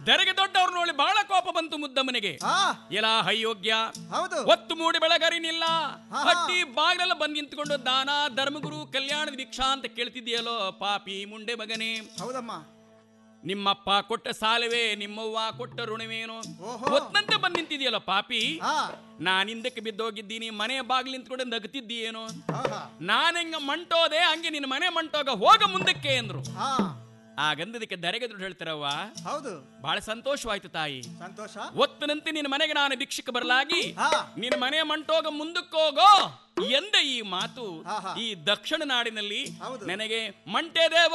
ದರೆಗೆ ದೊಡ್ಡವ್ರು ನೋಡಿ ಬಹಳ ಕೋಪ ಬಂತು ಮುದ್ದಮ್ಮನಿಗೆ ಆ ಎಲ ಅಯೋಗ್ಯ ಹೌದು ಒತ್ತು ಮೂಡಿ ಬೆಳಗರಿನಿಲ್ಲ ಹಾ, ಹಾ. ಹಟ್ಟಿ ಬಾಗಿಲೆಲ್ಲ ಬಂದು ನಿಂತ್ಕೊಂಡು ದಾನ ಧರ್ಮಗುರು ಕಲ್ಯಾಣದ ಭಿಕ್ಷಾ ಅಂತ ಕೇಳ್ತಿದ್ಯಲ್ಲೋ ಪಾಪಿ ಮುಂಡೆ ಮಗನೇ ಹೌದಮ್ಮ ನಿಮ್ಮಪ್ಪ ಕೊಟ್ಟ ಸಾಲವೇ ನಿಮ್ಮವ್ವ ಕೊಟ್ಟ ಋಣವೇನು ಓಹೋ. ಒತ್ತಂತೆ ಬಂದು ನಿಂತಿದ್ಯಲ್ಲೋ ಪಾಪಿ ಹಾ ನಾನು ಹಿಂದಕ್ಕೆ ಬಿದ್ದೋಗಿದ್ದೀನಿ ಮನೆ ಬಾಗಿಲು ನಿಂತ್ಕೊಂಡು ನಗ್ತಿದ್ದೀಯೇನೋ ಆಹಾ. ನಾನು ಹೆಂಗ ಮಂಟೋದೆ ಹಂಗೆ ನಿನ್ನ ಮನೆ ಮಂಟೋಗ ಹೋಗ ಮುಂದಕ್ಕೆ ಅಂದ್ರು ಹಾ ಆ ಗಂಧದಕ್ಕೆ ದರೆಗೆ ದುಡ್ಡು ಹೇಳ್ತಾರವ್ವ ಹೌದು ಬಹಳ ಸಂತೋಷವಾಯ್ತು ತಾಯಿ ಸಂತೋಷ ಒತ್ತನಂತೆ ನಿನ್ನ ಮನೆಗೆ ನಾನು ಭಿಕ್ಷಕ್ಕೆ ಬರಲಾಗಿ ಹಾ ನಿನ್ನ ಮನೆ ಮಂಟೋಗ ಮುಂದಕ್ಕೋಗೋ ಎಂದ ಈ ಮಾತು ಹಾ, ಹಾ. ಈ ದಕ್ಷಿಣ ನಾಡಿನಲ್ಲಿ ಹೌದು. ನನಗೆ ಮಂಟೆ ದೇವ